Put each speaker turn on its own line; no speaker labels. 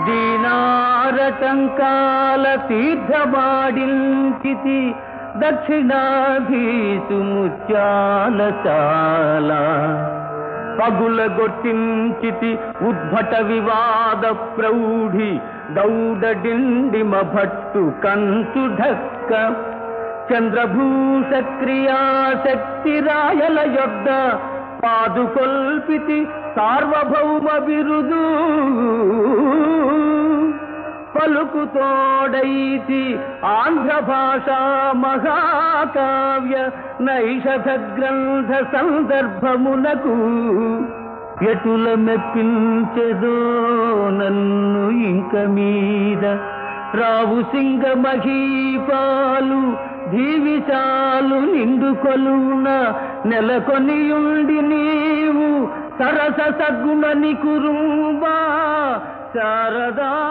దీనారటంకాల తీర్థమాడించితి దక్షిణాధీసు ముత్యాల చాలా పగులగొట్టించితి ఉద్భట వివాద ప్రౌఢి దౌడడిండిమ భట్టు కంచు ఢక్క చంద్రభూష క్రియాశక్తి రాయల యొద్ద పాదుకొల్పితి సార్వభౌమ బిరుదు పలుకుతోడైతి ఆంధ్ర భాషా మహాకావ్య నైషధ గ్రంథ సందర్భమునకు ఎటుల మెప్పించెదో నన్ను ఇంక మీద రావు సింగ మహీపాలు దీవిశాలు నిండు కొలువున నెలకొనియుండి నీవు సరస సద్గుణ నికురుంబా శారదా